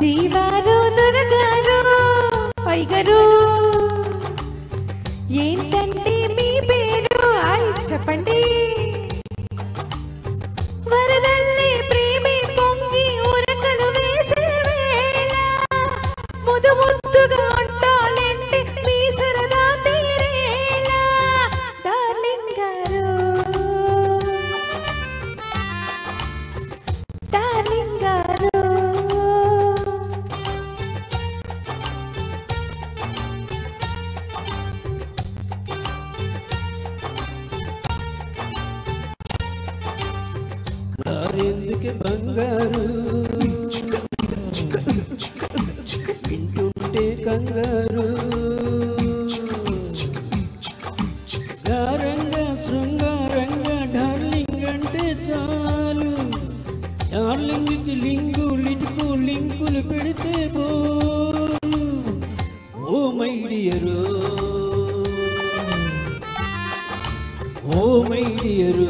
శ్రీవారు దొరగారు పైగరు ఏంటంటే మీ పేరు ఆయ్ చెప్పండి వరదల్లి ప్రేమి పొంగి ఉరకలు వేసే వేళ ముదు ముద్దుగా అంటాలంటే మీ సరదా తీరేలా డార్లింగ్ గారు డార్లింగ్ గారు కారెందుకే బంగారు వింటుంటే కంగారు గారంగా శృంగారంగా డార్లింగ్ అంటే చాలు డార్లింగ్కి లింగు లిటుకు లింకులు పెడితే బోలు oh my dear oh my dear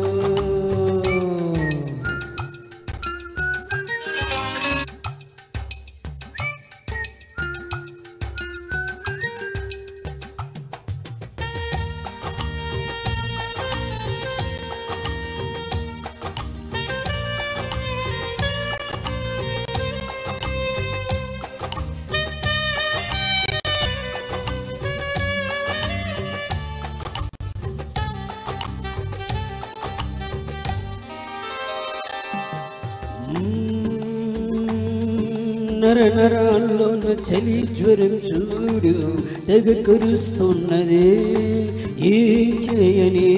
నర నరాల్లోన చలి జ్వరం చూడు తెగ కురుస్తున్నదే ఏం చేయనే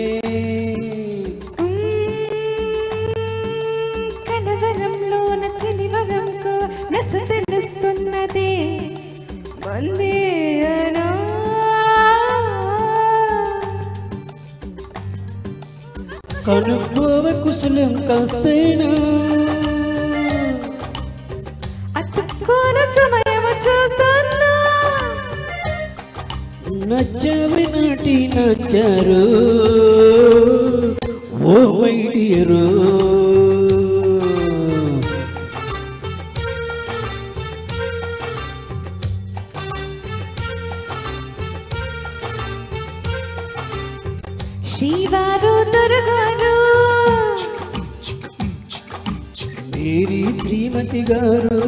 కలవరంలోన చెలివరంకు నస తెలుస్తున్నదే వందేనా కనుక్కోవ కుశలం కాస్తైనా అతుక్కోన సమయము చూస్తున్నా నచ్చవి నాటి నచ్చారు ఓ మై డియరు శ్రీవారు దొరగారు మేరీ శ్రీమతి గారు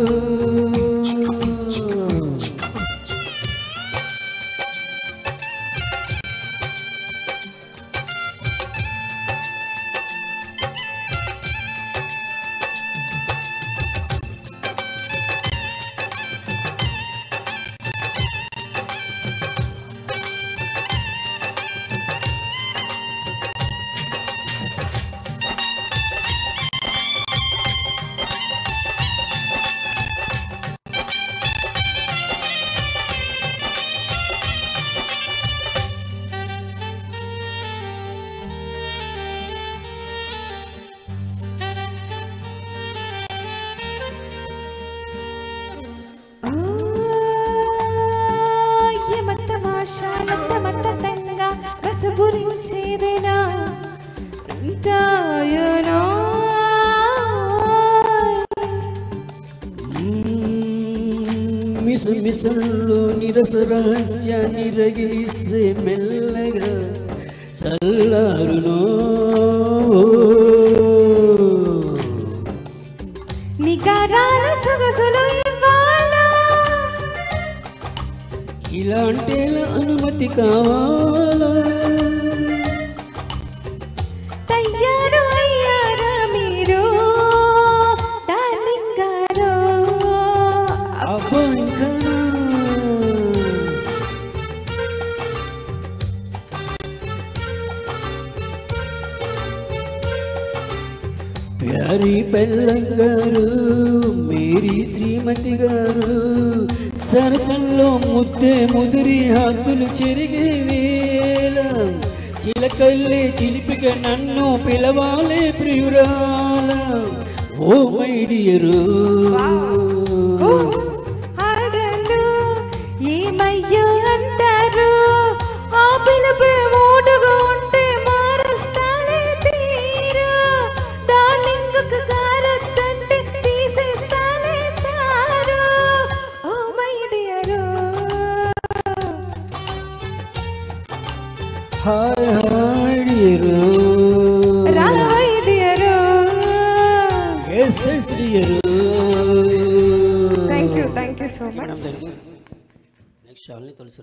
మతమతంగా బసబురించేదేనా ఉంటాయనా మిసు మిసల్లో నిరస రహస్యాన్ని రగిలిస్తే మెల్లగా చల్లారునో నిగారాల సొగసులు ఇవ్వాలా ఇలాంటి అనుమతి కావాలా తయ్యారు అయ్యారా మీరు డార్లింగ్ గారు అబ్బా ఇంకా ప్యారీ పెళ్ళంగారు మేరీ శ్రీమతి గారు సరసంలో ముద్దే ముదిరి హద్దులు చెరిగే వేళ చిలకల్లే చిలిపిగా నన్ను పిలవాలే ప్రియురాల ఓ మై డియరు ఆడలు ఏమయ్యో అంటారు ఆ పిలుపు మూడుగా ఉంటే మారుస్తానే తీరు డార్లింగ్ గారొద్దంటే తీసేస్తానే సారు ಹಾಡಿರು ರಾವೈದ್ಯರು yes yes dear thank you thank you so much next Shalini ತೋರಿಸು